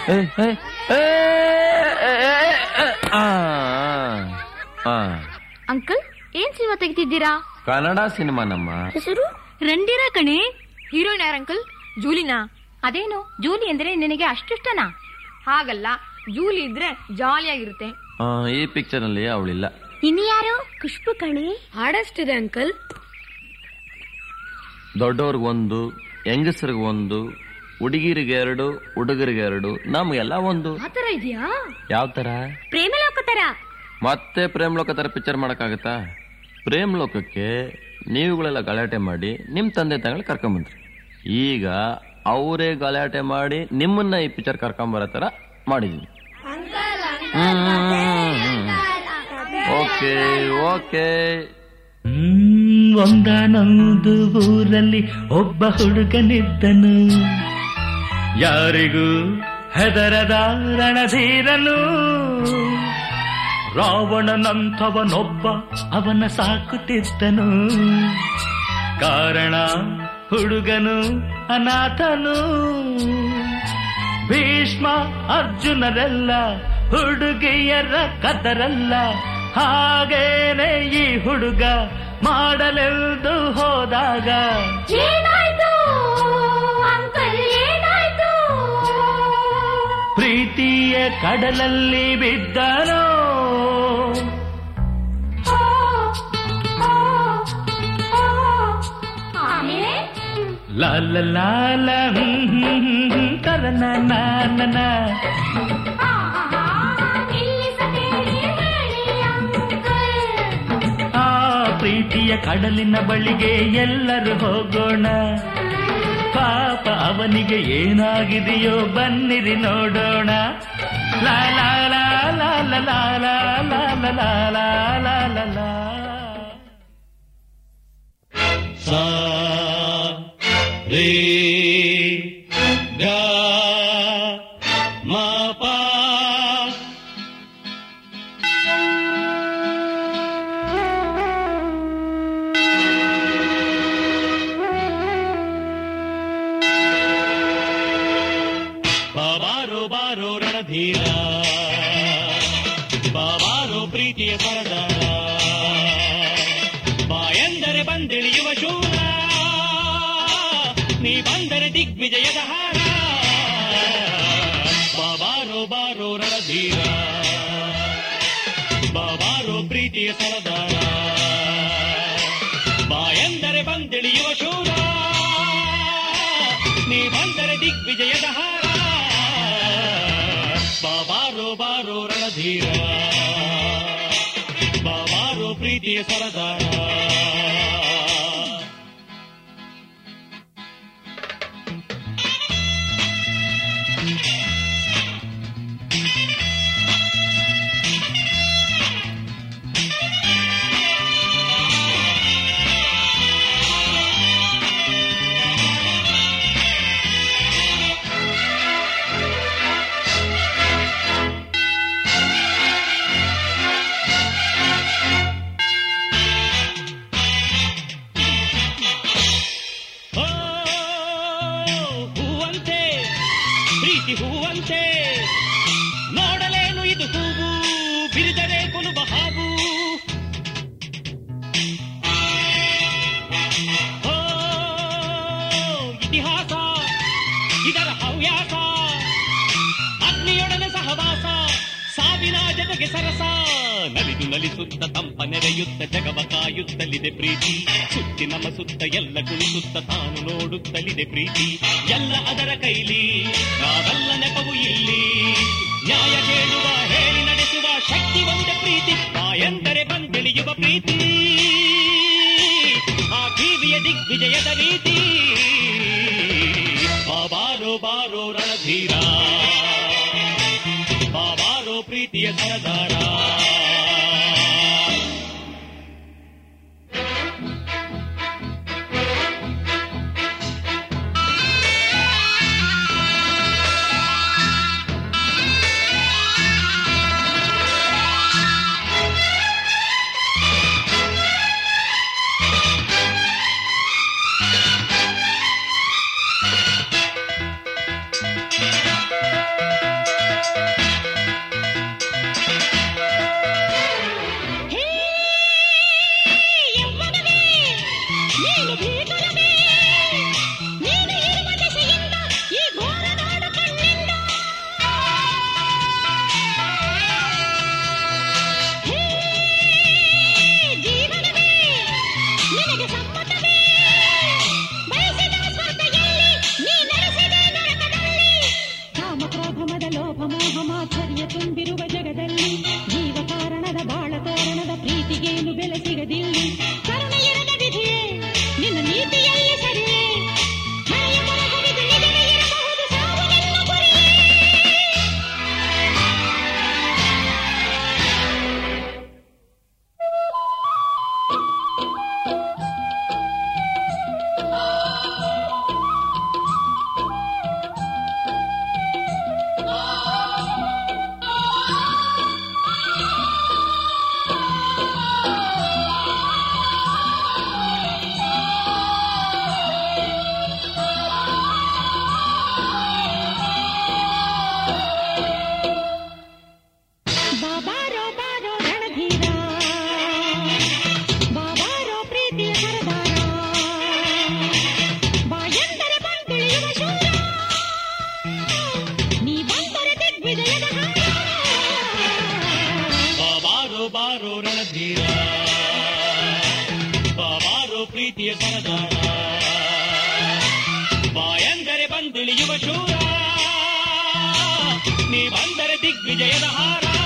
ಏ, ಏ, ಏ, ಏ, ಏ, ಏ, ಆ, ಆ. ಅಂಕಲ್ ಏನ್ ಸಿನಿಮಾ ತೆಗಿತಿದ್ದೀರಾ ಕನ್ನಡ ಸಿನಿಮಾ ನಮ್ಮ ಹೆಸರು ರಂಡೀರ ಕಣೆ ಹೀರೋಯಿನ್ ಯಾರ ಅಂಕಲ್ ಜೂಲಿನಾ ಅದೇನು ಜೂಲಿ ಅಂದ್ರೆ ನಿನಗೆ ಅಷ್ಟಿಷ್ಟನಾ ಹಾಗಲ್ಲ ಜೂಲಿ ಇದ್ರೆ ಜಾಲಿಯಾಗಿರುತ್ತೆ ಆ, ಈ ಪಿಕ್ಚರ್ ಅಲ್ಲಿ ಅವಳಿಲ್ಲ ಇನ್ನು ಯಾರು ಖುಷ್ಬು ಕಣೆ ಹಾಡಷ್ಟಿದೆ ಅಂಕಲ್ ದೊಡ್ಡವ್ರಿಗೆ ಒಂದು ಹೆಂಗಸರಿಗೆ ಒಂದು ಹುಡುಗಿರಿಗೆ ಎರಡು ಹುಡುಗರಿಗೆ ಎರಡು ನಮ್ಗೆಲ್ಲ ಒಂದು ಆತರ ಇದೆಯಾ ಯಾವ ತರ ಪ್ರೇಮ ಲೋಕತರ ಮತ್ತೆ ಪ್ರೇಮ್ ಲೋಕ ತರ ಪಿಕ್ಚರ್ ಮಾಡಕ್ಕಾಗತ್ತಾ ಪ್ರೇಮ್ ಲೋಕಕ್ಕೆ ನೀವುಗಳೆಲ್ಲ ಗಲಾಟೆ ಮಾಡಿ ನಿಮ್ ತಂದೆ ತಾಯಿಗಳು ಕರ್ಕೊಂಬಂದ್ರಿ ಈಗ ಅವರೇ ಗಲಾಟೆ ಮಾಡಿ ನಿಮ್ಮನ್ನ ಈ ಪಿಕ್ಚರ್ ಕರ್ಕೊಂಬರೋ ತರ ಮಾಡಿದೀನಿ ಓಕೆ ಓಕೆ ಹ್ಮ್, ಒಂದಾನೊಂದು ಊರಲ್ಲಿ ಒಬ್ಬ ಹುಡುಗನಿದ್ದನು ಯಾರಿಗೂ ಹೆದರದ ರಣಧೀರನು ರಾವಣನಂಥವನೊಬ್ಬ ಅವನ ಸಾಕುತ್ತಿದ್ದನು ಕಾರಣ ಹುಡುಗನು ಅನಾಥನು ಭೀಷ್ಮ ಅರ್ಜುನರೆಲ್ಲ ಹುಡುಗಿಯರ ಕದರಲ್ಲ ಹಾಗೇನೆ ಈ ಹುಡುಗ ಮಾಡಲೆಂದು ಹೋದಾಗ ಏನಾಯ್ತು ಅಂಕಲ್ ಏನಾಯ್ತು ಪ್ರೀತಿಯ ಕಡಲಲ್ಲಿ ಬಿದ್ದನೋ ಆಮೇಲೆ ಲಾಲ ಲಾಲ ಕರನ ನಾನನ ನಿಲ್ಲಿಸಬೇಡಿ ಹೇಳಿ ಅಂಕಲ್ ಆ ಪ್ರೀತಿಯ ಕಡಲಿನ ಬಳಿಗೆ ಎಲ್ಲರೂ ಹೋಗೋಣ ಪಾಪ ಅವನಿಗೆ ಏನಾಗಿದೆಯೋ ಬನ್ನಿರಿ ನೋಡೋಣ ಲಾ ಲಾ ಲಾ ಲಾ ಲಾ ಲಾ ಲಾ ಲಾ ಲಾ ಲಾ ಲಾ ಲಾ ಲಾ ಸಾ ರೇ ಗ ಮ ಪ ಬಾಬಾರೋ ಬಾರೋ ರಣಧೀರ ಬಾಬಾರೋ ಪ್ರೀತಿಯ ಸರದಾರ ಬಾ ಎಂದರೆ ಬಂದಿಳಿಯುವ ಶೂರ ನೀ ಬಂದರೆ ದಿಗ್ವಿಜಯದ ಹಾರ ಬಾಬಾರೋ ಬಾರೋ ರಣಧೀರ ಬಾಬಾರೋ ಪ್ರೀತಿಯ ಸರದಾರ ಬಾ ಎಂದರೆ ಬಂದಿಳಿಯುವ ಶೂರ ನೀ ಬಂದರೆ ದಿಗ್ವಿಜಯದ ಹಾರ ಬಾಬಾರೋ ಬಾರೋ ರಣಧೀರ ಬಾಬಾರೋ ಪ್ರೀತಿಯ ಸರದಾರ ಓ, ಹೂವಂತೆ ಪ್ರೀತಿ ಹೂವಂತೆ ನೋಡಲೇನು ಇದು ಹೂವು ಬಿರಿದರೆ ಕೊಲುಬ ಹಾವು ಓ, ಇತಿಹಾಸ ಇದರ ಹವ್ಯಾಸ ಅಗ್ನಿಯೊಡನೆ ಸಹವಾಸ ಸಾವಿನ ಜೊತೆಗೆ ಸರಸ ನಲಿದು ನಲಿಸುತ್ತ ತಂಪ ನೆರೆಯುತ್ತ ಜಗವ ಕಾಯುತ್ತಲಿದೆ ಪ್ರೀತಿ ಸುತ್ತಿ ನಮ್ಮ ಸುತ್ತ ಎಲ್ಲ ಕುಣಿಸುತ್ತ ತಾನು ನೋಡುತ್ತಲಿದೆ ಪ್ರೀತಿ ಎಲ್ಲ ಅದರ ಕೈಲಿ ನಾವೆಲ್ಲ ನೆಪವು ಇಲ್ಲಿ ನ್ಯಾಯ ಕೇಳುವ ಹೇಳಿ ನಡೆಸುವ ಶಕ್ತಿ ಒಂದೇ ಪ್ರೀತಿ ಆ ಎಂದರೆ ಬಂದಿಳಿಯುವ ಪ್ರೀತಿ ಆ ಕಿವಿಯ ದಿಗ್ವಿಜಯದ ರೀತಿ ಬಾಬಾರೋ ಬಾರೋ ರಣಧೀರ ಬಾಬಾರೋ ಪ್ರೀತಿಯ ಸರದಾರ ಪ್ರೀತಿಯ ಸರದಾರ ಬಾಯಂದರೆ ಬಂದಿಳಿಯುವ ಶೂರ ನೀ ಬಂದರೆ ದಿಗ್ವಿಜಯದ ಹಾರ